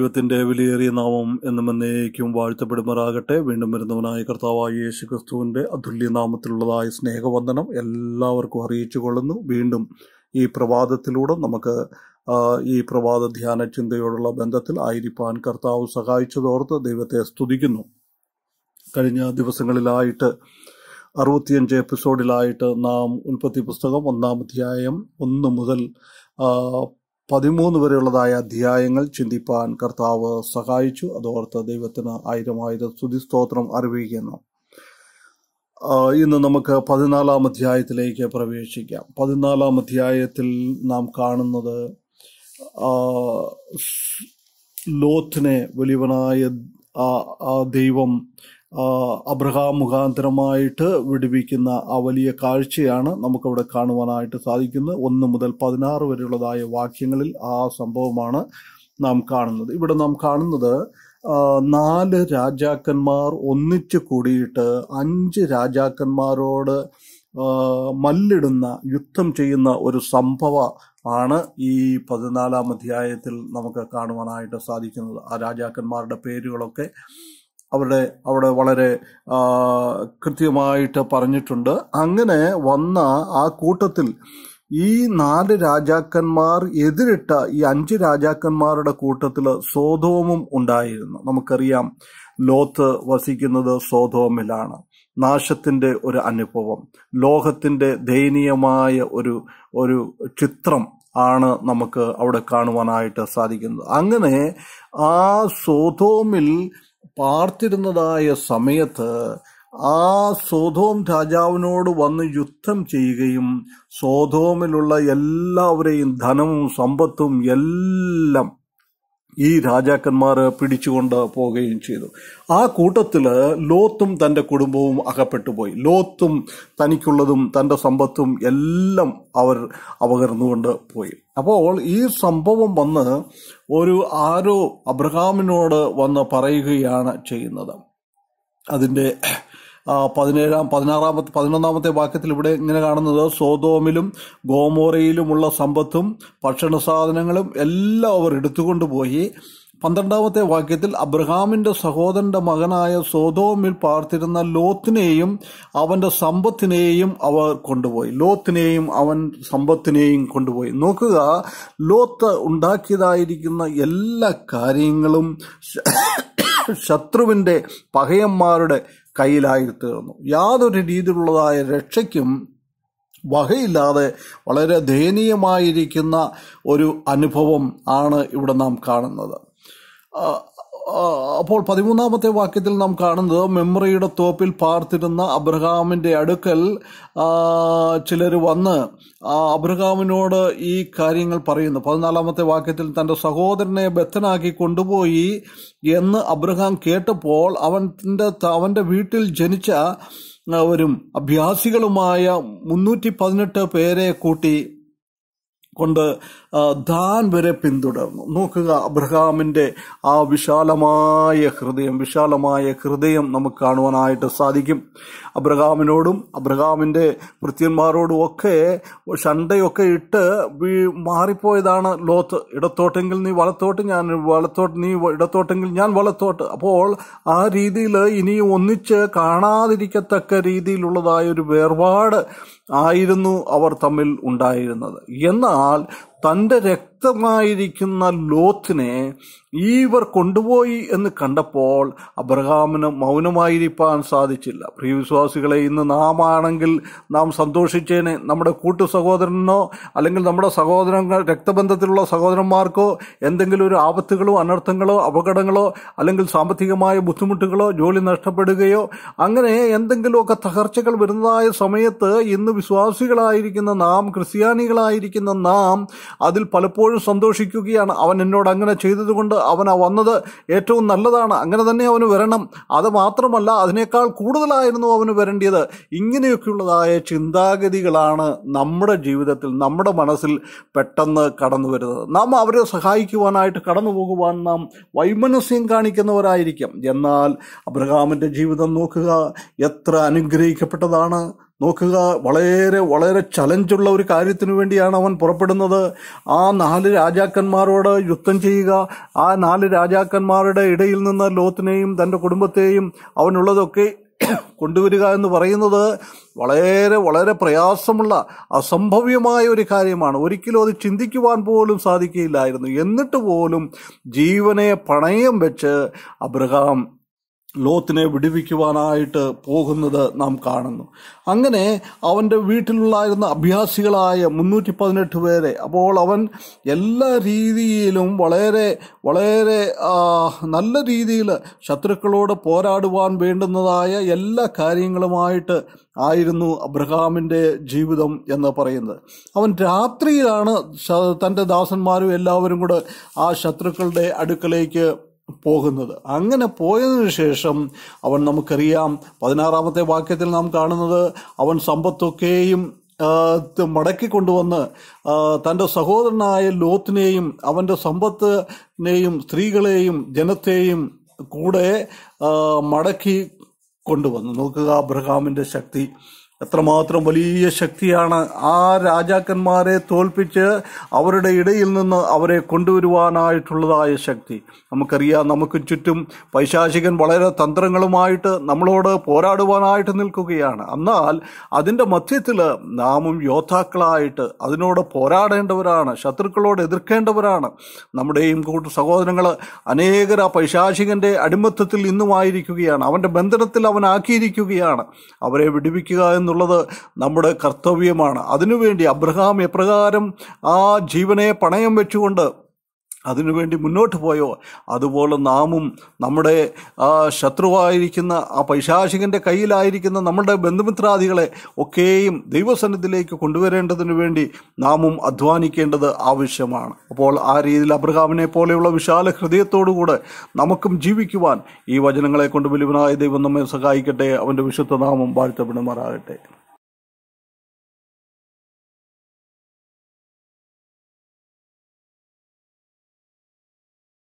ദൈവത്തിന്റെ വിലയേറിയ നാമം എന്നും എന്നേക്കും വാഴ്ത്തപ്പെടുമാറാകട്ടെ വീണ്ടും വരുന്നവനായ കർത്താവായ യേശു ക്രിസ്തുവിന്റെ അതുല്യ നാമത്തിലുള്ളതായ സ്നേഹവന്ദനം എല്ലാവർക്കും അറിയിച്ചു കൊള്ളുന്നു വീണ്ടും ഈ പ്രഭാതത്തിലൂടെ നമുക്ക് ആ, ഈ പ്രഭാത ധ്യാന ചിന്തയോടുള്ള ബന്ധത്തിൽ ആയിരിക്കാൻ കർത്താവ് സഹായിച്ചതോർത്ത് ദൈവത്തെ സ്തുതിക്കുന്നു കഴിഞ്ഞ ദിവസങ്ങളിലായിട്ട് അറുപത്തിയഞ്ച് എപ്പിസോഡിലായിട്ട് നാം ഉൽപ്പത്തി പുസ്തകം ഒന്നാം അധ്യായം ഒന്ന് മുതൽ ആ, പതിമൂന്ന് വരെയുള്ളതായ അധ്യായങ്ങൾ ചിന്തിപ്പാൻ കർത്താവ് സഹായിച്ചു അതോർത്ത് ദൈവത്തിന് ആയിരം ആയിരം സ്തുതിസ്തോത്രം അറിയിക്കുന്നു ആ, ഇന്ന് നമുക്ക് പതിനാലാം അധ്യായത്തിലേക്ക് പ്രവേശിക്കാം പതിനാലാം അധ്യായത്തിൽ നാം കാണുന്നത് ആ, സ് ലോത്തിനെ വലിയവനായ ആ ആ ദൈവം ആ, അബ്രഹാം മുഖാന്തരമായിട്ട് വിടുവിക്കുന്ന ആ വലിയ കാഴ്ചയാണ് നമുക്കവിടെ കാണുവാനായിട്ട് സാധിക്കുന്നത് ഒന്ന് മുതൽ പതിനാറ് വരെയുള്ളതായ വാക്യങ്ങളിൽ ആ സംഭവമാണ് നാം കാണുന്നത് ഇവിടെ നാം കാണുന്നത് ആ, നാല് രാജാക്കന്മാർ ഒന്നിച്ചു കൂടിയിട്ട് അഞ്ച് രാജാക്കന്മാരോട് ആ, മല്ലിടുന്ന യുദ്ധം ചെയ്യുന്ന ഒരു സംഭവ ആണ് ഈ പതിനാലാം അധ്യായത്തിൽ നമുക്ക് കാണുവാനായിട്ട് സാധിക്കുന്നത് ആ രാജാക്കന്മാരുടെ പേരുകളൊക്കെ അവരുടെ അവിടെ വളരെ ആ, കൃത്യമായിട്ട് പറഞ്ഞിട്ടുണ്ട് അങ്ങനെ വന്ന ആ കൂട്ടത്തിൽ ഈ നാല് രാജാക്കന്മാർ എതിരിട്ട ഈ അഞ്ച് രാജാക്കന്മാരുടെ കൂട്ടത്തിൽ സോതോമും ഉണ്ടായിരുന്നു നമുക്കറിയാം ലോത്ത് വസിക്കുന്നത് സോതോമിലാണ് നാശത്തിന്റെ ഒരു അനുഭവം ലോകത്തിന്റെ ദയനീയമായ ഒരു ഒരു ചിത്രം ആണ് നമുക്ക് അവിടെ കാണുവാനായിട്ട് സാധിക്കുന്നത് അങ്ങനെ ആ സോതോമിൽ പാർത്തിരുന്നതായ സമയത്ത് ആ സോതോം രാജാവിനോട് വന്ന് യുദ്ധം ചെയ്യുകയും സോതോമിലുള്ള എല്ലാവരെയും ധനവും സമ്പത്തും എല്ലാം ഈ രാജാക്കന്മാർ പിടിച്ചുകൊണ്ട് പോവുകയും ചെയ്തു ആ കൂട്ടത്തില് ലോത്തും തന്റെ കുടുംബവും അകപ്പെട്ടു പോയി ലോത്തും തനിക്കുള്ളതും തന്റെ സമ്പത്തും എല്ലാം അവർ അപകർന്നുകൊണ്ട് പോയി അപ്പോൾ ഈ സംഭവം വന്ന് ഒരു ആരോ അബ്രഹാമിനോട് വന്ന് പറയുകയാണ് ചെയ്യുന്നത് അതിന്റെ ആ, പതിനേഴാം പതിനാറാമത്തെ പതിനൊന്നാമത്തെ വാക്യത്തിൽ ഇവിടെ ഇങ്ങനെ കാണുന്നത് സോതോമിലും ഗോമോറയിലുമുള്ള സമ്പത്തും ഭക്ഷണ സാധനങ്ങളും എല്ലാം അവർ എടുത്തുകൊണ്ടുപോയി പന്ത്രണ്ടാമത്തെ വാക്യത്തിൽ അബ്രഹാമിന്റെ സഹോദരന്റെ മകനായ സോതോമിൽ പാർത്തിരുന്ന ലോത്തിനെയും അവന്റെ സമ്പത്തിനെയും അവർ കൊണ്ടുപോയി ലോത്തിനെയും അവൻ സമ്പത്തിനെയും കൊണ്ടുപോയി നോക്കുക ലോത്ത് ഉണ്ടാക്കിയതായിരിക്കുന്ന എല്ലാ കാര്യങ്ങളും ശത്രുവിന്റെ പകയന്മാരുടെ കയ്യിലായി തീർന്നു യാതൊരു രീതിയിലുള്ളതായ രക്ഷയ്ക്കും വകയില്ലാതെ വളരെ ദയനീയമായിരിക്കുന്ന ഒരു അനുഭവം ആണ് ഇവിടെ നാം കാണുന്നത് ആ, ആ, അപ്പോൾ പതിമൂന്നാമത്തെ വാക്യത്തിൽ നാം കാണുന്നത് മെമ്മറിയുടെ തോപ്പിൽ പാർത്തിരുന്ന അബ്രഹാമിന്റെ അടുക്കൽ ചിലർ വന്ന് ആ അബ്രഹാമിനോട് ഈ കാര്യങ്ങൾ പറയുന്നു പതിനാലാമത്തെ വാക്യത്തിൽ തന്റെ സഹോദരനെ ബദ്ധനാക്കി കൊണ്ടുപോയി എന്ന് അബ്രഹാം കേട്ടപ്പോൾ അവന്റെ അവന്റെ വീട്ടിൽ ജനിച്ച അവരും അഭ്യാസികളുമായ മുന്നൂറ്റി പതിനെട്ട് പേരെ കൂട്ടി കൊണ്ട് ആ, ദാൻ വരെ പിന്തുടർന്നു നോക്കുക അബ്രഹാമിന്റെ ആ വിശാലമായ ഹൃദയം വിശാലമായ ഹൃദയം നമുക്ക് കാണുവാനായിട്ട് സാധിക്കും അബ്രഹാമിനോടും അബ്രഹാമിന്റെ ഭൃത്യന്മാരോടും ഒക്കെ ഷണ്ടയൊക്കെ ഇട്ട് വീ- മാറിപ്പോയതാണ് ലോത്ത് ഇടത്തോട്ടെങ്കിൽ നീ വലത്തോട്ട് ഞാൻ വലത്തോട്ട് നീ ഇടത്തോട്ടെങ്കിൽ ഞാൻ വലത്തോട്ട് അപ്പോൾ ആ രീതിയിൽ ഇനി ഒന്നിച്ച് കാണാതിരിക്കത്തക്ക രീതിയിലുള്ളതായ ഒരു വേർപാട് ആയിരുന്നു അവർ തമ്മിൽ ഉണ്ടായിരുന്നത് എന്നാൽ തന്റെ രക്തമായിരിക്കുന്ന ലോത്തിനെ ഇവർ കൊണ്ടുപോയി എന്ന് കണ്ടപ്പോൾ അബ്രഹാമിന് മൗനമായിരിക്കാൻ സാധിച്ചില്ല പ്രിയ വിശ്വാസികളെ ഇന്ന് നാം ആണെങ്കിൽ നാം സന്തോഷിച്ചേനെ നമ്മുടെ കൂട്ടു സഹോദരനോ അല്ലെങ്കിൽ നമ്മുടെ സഹോദരങ്ങൾ രക്തബന്ധത്തിലുള്ള സഹോദരന്മാർക്കോ എന്തെങ്കിലും ഒരു ആപത്തുകളോ അനർത്ഥങ്ങളോ അപകടങ്ങളോ അല്ലെങ്കിൽ സാമ്പത്തികമായ ബുദ്ധിമുട്ടുകളോ ജോലി നഷ്ടപ്പെടുകയോ അങ്ങനെ എന്തെങ്കിലുമൊക്കെ തകർച്ചകൾ വരുന്നതായ സമയത്ത് ഇന്ന് വിശ്വാസികളായിരിക്കുന്ന നാം ക്രിസ്ത്യാനികളായിരിക്കുന്ന നാം അതിൽ പലപ്പോഴും സന്തോഷിക്കുകയാണ് അവൻ എന്നോട് അങ്ങനെ ചെയ്തതുകൊണ്ട് അവൻ ആ വന്നത് ഏറ്റവും നല്ലതാണ് അങ്ങനെ തന്നെ അവന് വരണം അത് മാത്രമല്ല അതിനേക്കാൾ കൂടുതലായിരുന്നു അവന് വരേണ്ടത് ഇങ്ങനെയൊക്കെയുള്ളതായ ചിന്താഗതികളാണ് നമ്മുടെ ജീവിതത്തിൽ നമ്മുടെ മനസ്സിൽ പെട്ടെന്ന് കടന്നു വരുന്നത് നാം അവരെ സഹായിക്കുവാനായിട്ട് കടന്നു പോകുവാൻ നാം വൈമനസ്യം കാണിക്കുന്നവരായിരിക്കും എന്നാൽ അബ്രഹാമിന്റെ ജീവിതം നോക്കുക എത്ര അനുഗ്രഹിക്കപ്പെട്ടതാണ് നോക്കുക വളരെ വളരെ ചലഞ്ചുള്ള ഒരു കാര്യത്തിനു വേണ്ടിയാണ് അവൻ പുറപ്പെടുന്നത് ആ നാല് രാജാക്കന്മാരോട് യുദ്ധം ചെയ്യുക ആ നാല് രാജാക്കന്മാരുടെ ഇടയിൽ നിന്ന് ലോത്തിനെയും തന്റെ കുടുംബത്തെയും അവനുള്ളതൊക്കെ കൊണ്ടുവരിക എന്ന് പറയുന്നത് വളരെ വളരെ പ്രയാസമുള്ള അസംഭവ്യമായ ഒരു കാര്യമാണ് ഒരിക്കലും അത് ചിന്തിക്കുവാൻ പോലും സാധിക്കുകയില്ലായിരുന്നു എന്നിട്ട് പോലും ജീവനെ പണയം വെച്ച് അബ്രഹാം ലോത്തിനെ വിടുവിക്കുവാനായിട്ട് പോകുന്നത് നാം കാണുന്നു അങ്ങനെ അവൻ്റെ വീട്ടിലുണ്ടായിരുന്ന അഭ്യാസികളായ മുന്നൂറ്റി പതിനെട്ട് പേരെ അപ്പോൾ അവൻ എല്ലാ രീതിയിലും വളരെ വളരെ ആ, നല്ല രീതിയിൽ ശത്രുക്കളോട് പോരാടുവാൻ വേണ്ടുന്നതായ എല്ലാ കാര്യങ്ങളുമായിട്ട് ആയിരുന്നു അബ്രഹാമിൻ്റെ ജീവിതം എന്ന് പറയുന്നത് അവൻ രാത്രിയിലാണ് ശ- തൻ്റെ ദാസന്മാരും എല്ലാവരും കൂടെ ആ ശത്രുക്കളുടെ അടുക്കലേക്ക് പോകുന്നത് അങ്ങനെ പോയതിനു ശേഷം അവൻ നമുക്കറിയാം പതിനാറാമത്തെ വാക്യത്തിൽ നാം കാണുന്നത് അവൻ സമ്പത്തൊക്കെയും ആ, ത് മടക്കി കൊണ്ടുവന്ന് ആ, തൻ്റെ സഹോദരനായ ലോത്തിനെയും അവൻ്റെ സമ്പത്തിനെയും സ്ത്രീകളെയും ജനത്തെയും കൂടെ ആ, മടക്കി കൊണ്ടുവന്നു നോക്കുക അബ്രഹാമിൻ്റെ ശക്തി എത്രമാത്രം വലിയ ശക്തിയാണ് ആ രാജാക്കന്മാരെ തോൽപ്പിച്ച് അവരുടെ ഇടയിൽ നിന്ന് അവരെ കൊണ്ടുവരുവാനായിട്ടുള്ളതായ ശക്തി നമുക്കറിയാം നമുക്ക് ചുറ്റും പൈശാചികൻ വളരെ തന്ത്രങ്ങളുമായിട്ട് നമ്മളോട് പോരാടുവാനായിട്ട് നിൽക്കുകയാണ് എന്നാൽ അതിൻ്റെ മധ്യത്തിൽ നാമും യോദ്ധാക്കളായിട്ട് അതിനോട് പോരാടേണ്ടവരാണ് ശത്രുക്കളോട് എതിർക്കേണ്ടവരാണ് നമ്മുടെയും കൂട്ടു സഹോദരങ്ങൾ അനേകർ ആ പൈശാചികന്റെ അടിമത്തത്തിൽ ഇന്നുമായിരിക്കുകയാണ് അവൻ്റെ ബന്ധനത്തിൽ അവനാക്കിയിരിക്കുകയാണ് അവരെ വിടുവിക്കുക എന്നുള്ളത് നമ്മുടെ കർത്തവ്യമാണ് അതിനുവേണ്ടി അബ്രഹാം എപ്രകാരം ആ ജീവനെ പണയം വെച്ചുകൊണ്ട് അതിനുവേണ്ടി മുന്നോട്ട് പോയോ അതുപോലെ നാമും നമ്മുടെ ആ ശത്രുവായിരിക്കുന്ന ആ പൈശാചികന്റെ കയ്യിലായിരിക്കുന്ന നമ്മുടെ ബന്ധുമിത്രാദികളെ ഒക്കെയും ദൈവസന്നിധിയിലേക്ക് കൊണ്ടുവരേണ്ടതിനു വേണ്ടി നാമും അധ്വാനിക്കേണ്ടത് ആവശ്യമാണ് അപ്പോൾ ആ രീതിയിൽ അബ്രഹാമിനെ പോലെയുള്ള വിശാല ഹൃദയത്തോടുകൂടെ നമുക്കും ജീവിക്കുവാൻ ഈ വചനങ്ങളെ കൊണ്ട് വലിയവനായ ദൈവം നമ്മെ സഹായിക്കട്ടെ അവൻ്റെ വിശുദ്ധ നാമം വാഴ്ത്തപ്പെടുമാറാകട്ടെ